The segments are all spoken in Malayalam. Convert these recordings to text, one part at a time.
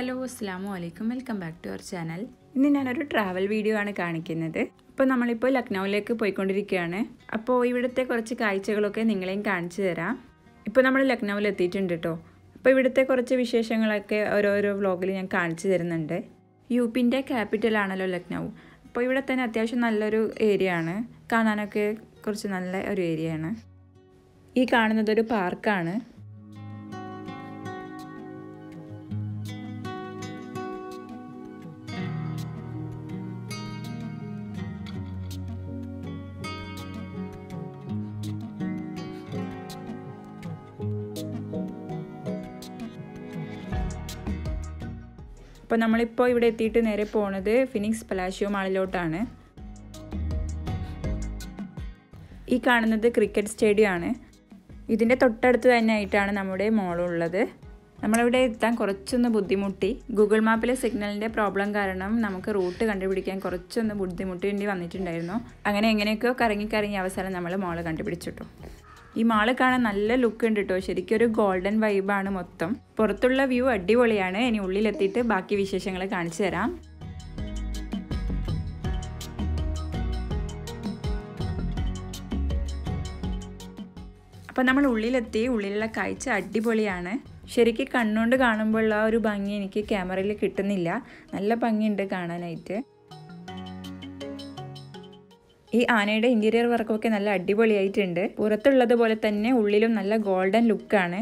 ഹലോ അസ്സാമു അലൈക്കും welcome back to our channel ഇന്ന് ഞാനൊരു ട്രാവൽ വീഡിയോ ആണ് കാണിക്കുന്നത് അപ്പോൾ നമ്മളിപ്പോൾ ലക്നൗവിലേക്ക് പോയിക്കൊണ്ടിരിക്കുകയാണ് അപ്പോൾ ഇവിടുത്തെ കുറച്ച് കാഴ്ചകളൊക്കെ നിങ്ങളെയും കാണിച്ചു തരാം ഇപ്പോൾ നമ്മൾ ലക്നൗവിൽ എത്തിയിട്ടുണ്ട് കേട്ടോ അപ്പോൾ ഇവിടുത്തെ കുറച്ച് വിശേഷങ്ങളൊക്കെ ഓരോരോ വ്ളോഗിൽ ഞാൻ കാണിച്ചു തരുന്നുണ്ട് യു പിൻ്റെ ക്യാപിറ്റലാണല്ലോ ലക്നൗ അപ്പോൾ ഇവിടെ തന്നെ അത്യാവശ്യം നല്ലൊരു ഏരിയ ആണ് കാണാനൊക്കെ കുറച്ച് നല്ല ഒരു ഏരിയ ആണ് ഈ കാണുന്നത് ഒരു പാർക്കാണ് അപ്പോൾ നമ്മളിപ്പോൾ ഇവിടെ എത്തിയിട്ട് നേരെ പോണത് ഫിനിക്സ് പലാഷ്യോ മാളിലോട്ടാണ് ഈ കാണുന്നത് ക്രിക്കറ്റ് സ്റ്റേഡിയം ആണ് ഇതിൻ്റെ തൊട്ടടുത്ത് തന്നെ ആയിട്ടാണ് നമ്മുടെ മോളുള്ളത് നമ്മളിവിടെ എത്താൻ കുറച്ചൊന്ന് ബുദ്ധിമുട്ടി ഗൂഗിൾ മാപ്പിലെ സിഗ്നലിൻ്റെ പ്രോബ്ലം കാരണം നമുക്ക് റൂട്ട് കണ്ടുപിടിക്കാൻ കുറച്ചൊന്ന് ബുദ്ധിമുട്ടേണ്ടി വന്നിട്ടുണ്ടായിരുന്നു അങ്ങനെ എങ്ങനെയൊക്കെയോ കറങ്ങി കറങ്ങി അവസാനം നമ്മൾ മോള് കണ്ടുപിടിച്ചിട്ടു ഈ മാള് കാണാൻ നല്ല ലുക്ക് ഉണ്ട് കേട്ടോ ശരിക്കും ഒരു ഗോൾഡൻ വൈബാണ് മൊത്തം പുറത്തുള്ള വ്യൂ അടിപൊളിയാണ് ഇനി ഉള്ളിലെത്തിയിട്ട് ബാക്കി വിശേഷങ്ങൾ കാണിച്ചു തരാം അപ്പം നമ്മൾ ഉള്ളിലെത്തി ഉള്ളിലുള്ള കാഴ്ച അടിപൊളിയാണ് ശരിക്കും കണ്ണുകൊണ്ട് കാണുമ്പോഴുള്ള ആ ഒരു ഭംഗി എനിക്ക് ക്യാമറയിൽ കിട്ടുന്നില്ല നല്ല ഭംഗിയുണ്ട് കാണാനായിട്ട് ഈ ആനയുടെ ഇന്റീരിയർ വർക്കൊക്കെ നല്ല അടിപൊളിയായിട്ടുണ്ട് പുറത്തുള്ളത് പോലെ തന്നെ ഉള്ളിലും നല്ല ഗോൾഡൻ ലുക്കാണ്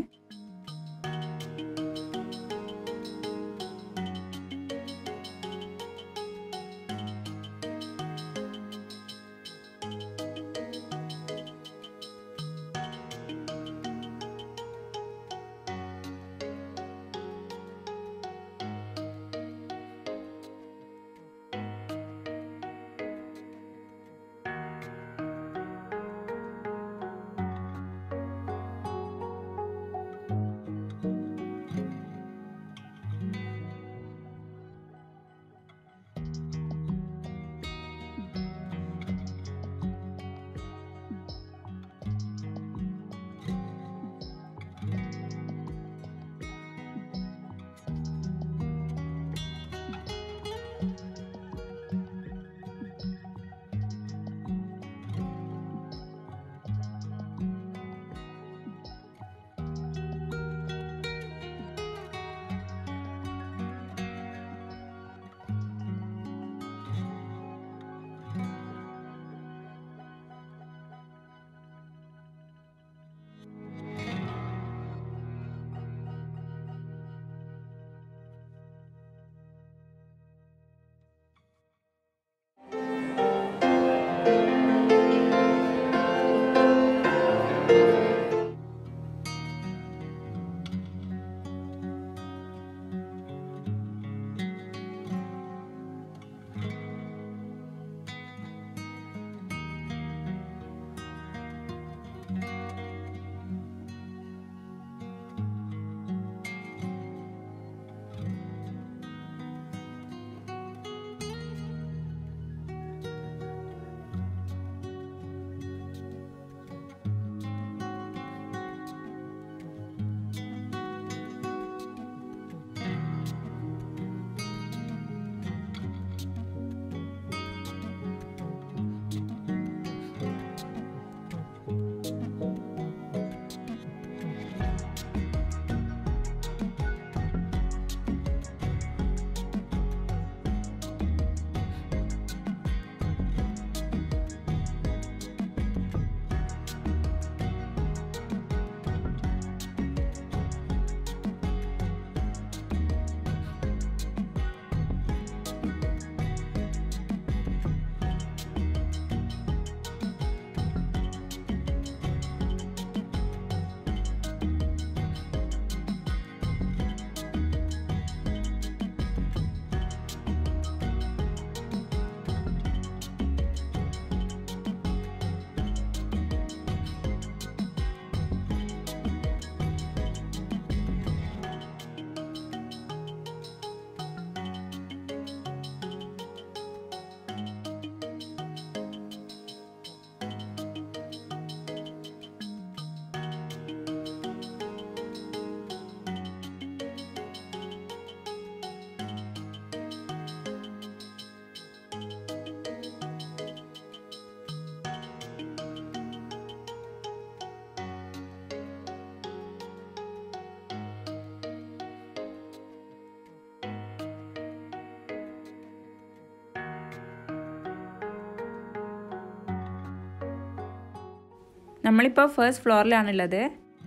നമ്മളിപ്പോൾ ഫസ്റ്റ് ഫ്ലോറിലാണുള്ളത്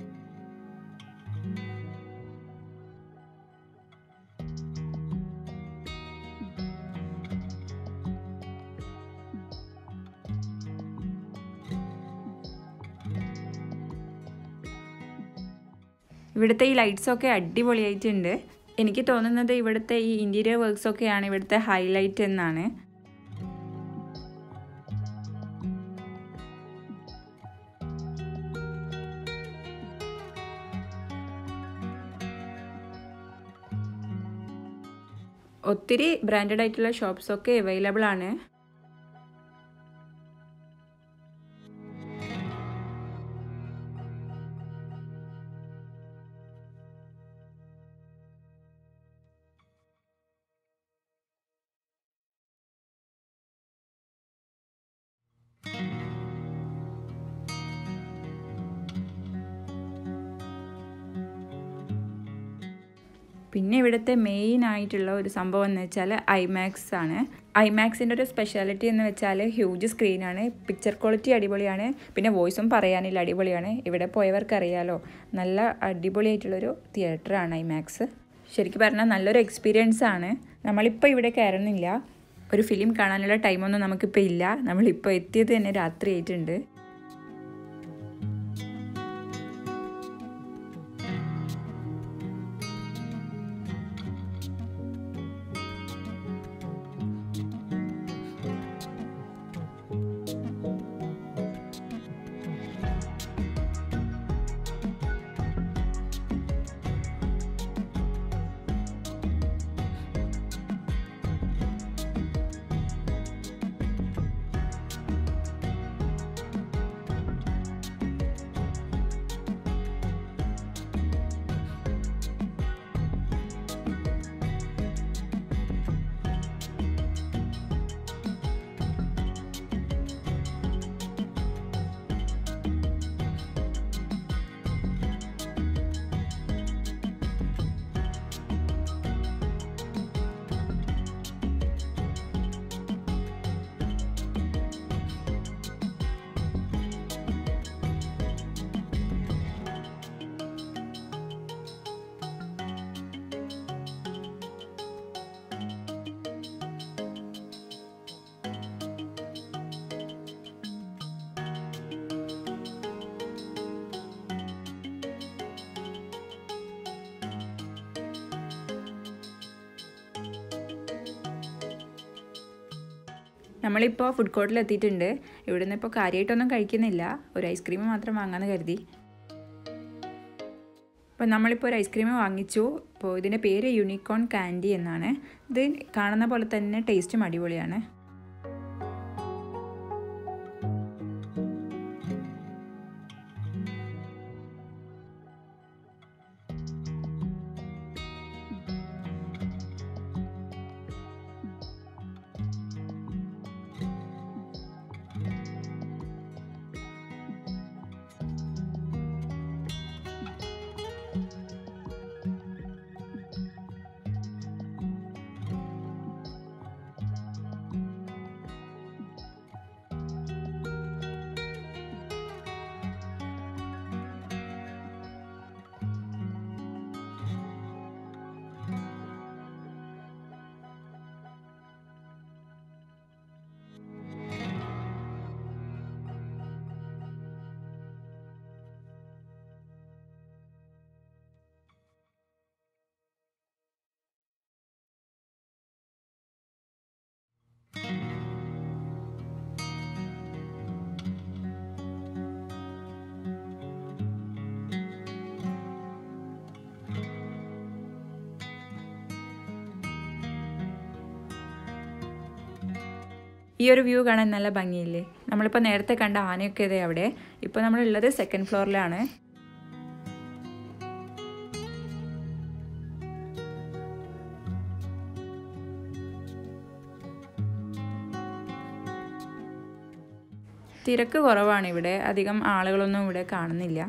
ഇവിടുത്തെ ഈ ലൈറ്റ്സൊക്കെ അടിപൊളിയായിട്ടുണ്ട് എനിക്ക് തോന്നുന്നത് ഇവിടുത്തെ ഈ ഇൻറ്റീരിയർ വർക്ക്സൊക്കെയാണ് ഇവിടുത്തെ ഹൈലൈറ്റ് എന്നാണ് ഒത്തിരി ബ്രാൻഡഡ് ആയിട്ടുള്ള ഷോപ്സൊക്കെ അവൈലബിൾ ആണ് പിന്നെ ഇവിടുത്തെ മെയിൻ ആയിട്ടുള്ള ഒരു സംഭവം എന്ന് വെച്ചാൽ ഐമാക്സ് ആണ് ഐമാക്സിൻ്റെ ഒരു സ്പെഷ്യാലിറ്റി എന്ന് വെച്ചാൽ ഹ്യൂജ് സ്ക്രീനാണ് പിക്ചർ ക്വാളിറ്റി അടിപൊളിയാണ് പിന്നെ വോയിസും പറയാനില്ല അടിപൊളിയാണ് ഇവിടെ പോയവർക്ക് അറിയാലോ നല്ല അടിപൊളിയായിട്ടുള്ളൊരു തിയേറ്ററാണ് ഐമാക്സ് ശരിക്കും പറഞ്ഞാൽ നല്ലൊരു എക്സ്പീരിയൻസ് ആണ് നമ്മളിപ്പോൾ ഇവിടെ കയറുന്നില്ല ഒരു ഫിലിം കാണാനുള്ള ടൈമൊന്നും നമുക്കിപ്പോൾ ഇല്ല നമ്മളിപ്പോൾ എത്തിയത് തന്നെ രാത്രി ആയിട്ടുണ്ട് നമ്മളിപ്പോൾ ഫുഡ് കോർട്ടിൽ എത്തിയിട്ടുണ്ട് ഇവിടെ നിന്ന് ഇപ്പോൾ കാര്യമായിട്ടൊന്നും കഴിക്കുന്നില്ല ഒരു ഐസ്ക്രീം മാത്രം വാങ്ങാമെന്ന് കരുതി അപ്പോൾ നമ്മളിപ്പോൾ ഒരു ഐസ്ക്രീം വാങ്ങിച്ചു അപ്പോൾ ഇതിൻ്റെ പേര് യൂണിക്കോൺ കാൻഡി എന്നാണ് ഇത് കാണുന്ന പോലെ തന്നെ ടേസ്റ്റും അടിപൊളിയാണ് ഈ ഒരു വ്യൂ കാണാൻ നല്ല ഭംഗിയില്ലേ നമ്മളിപ്പോൾ നേരത്തെ കണ്ട ആനയൊക്കെ ഇതേ അവിടെ ഇപ്പോൾ നമ്മളുള്ളത് സെക്കൻഡ് ഫ്ലോറിലാണ് തിരക്ക് കുറവാണ് ഇവിടെ അധികം ആളുകളൊന്നും ഇവിടെ കാണുന്നില്ല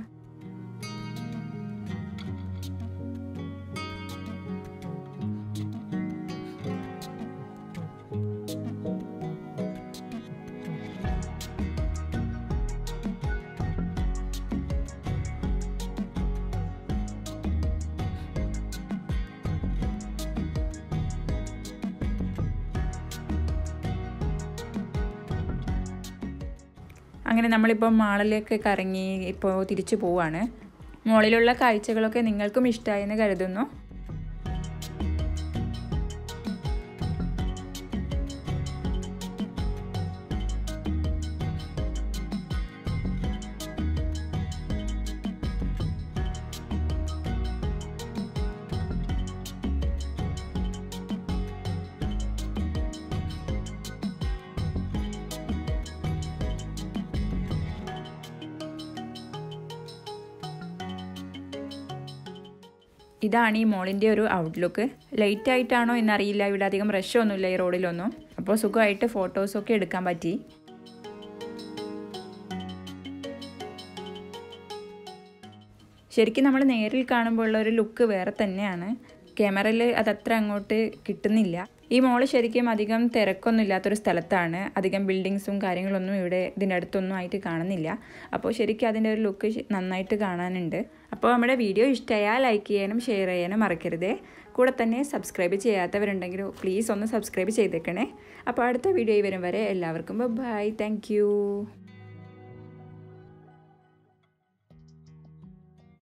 അങ്ങനെ നമ്മളിപ്പോൾ മാളിലേക്ക് കറങ്ങി ഇപ്പോൾ തിരിച്ചു പോവാണ് മോളിലുള്ള കാഴ്ചകളൊക്കെ നിങ്ങൾക്കും ഇഷ്ടമായെന്ന് കരുതുന്നു ഇതാണ് ഈ മോളിൻ്റെ ഒരു ഔട്ട്ലുക്ക് ലൈറ്റ് ആയിട്ടാണോ എന്നറിയില്ല ഇവിടെ അധികം റഷ് ഒന്നുമില്ല ഈ റോഡിലൊന്നും അപ്പോൾ സുഖമായിട്ട് ഫോട്ടോസൊക്കെ എടുക്കാൻ പറ്റി ശരിക്കും നമ്മൾ നേരിൽ കാണുമ്പോൾ ഉള്ള ഒരു ലുക്ക് വേറെ തന്നെയാണ് ക്യാമറയിൽ അതത്ര അങ്ങോട്ട് കിട്ടുന്നില്ല ഈ മോള് ശരിക്കും അധികം തിരക്കൊന്നും ഇല്ലാത്തൊരു സ്ഥലത്താണ് അധികം ബിൽഡിങ്സും കാര്യങ്ങളൊന്നും ഇവിടെ ഇതിൻ്റെ അടുത്തൊന്നും ആയിട്ട് കാണുന്നില്ല അപ്പോൾ ശരിക്കും അതിൻ്റെ ഒരു ലുക്ക് നന്നായിട്ട് കാണാനുണ്ട് അപ്പോൾ നമ്മുടെ വീഡിയോ ഇഷ്ടമായാൽ ലൈക്ക് ചെയ്യാനും ഷെയർ ചെയ്യാനും മറക്കരുതേ കൂടെ തന്നെ സബ്സ്ക്രൈബ് ചെയ്യാത്തവരുണ്ടെങ്കിൽ പ്ലീസ് ഒന്ന് സബ്സ്ക്രൈബ് ചെയ്തേക്കണേ അപ്പോൾ അടുത്ത വീഡിയോ വരും വരെ എല്ലാവർക്കും ബൈ താങ്ക്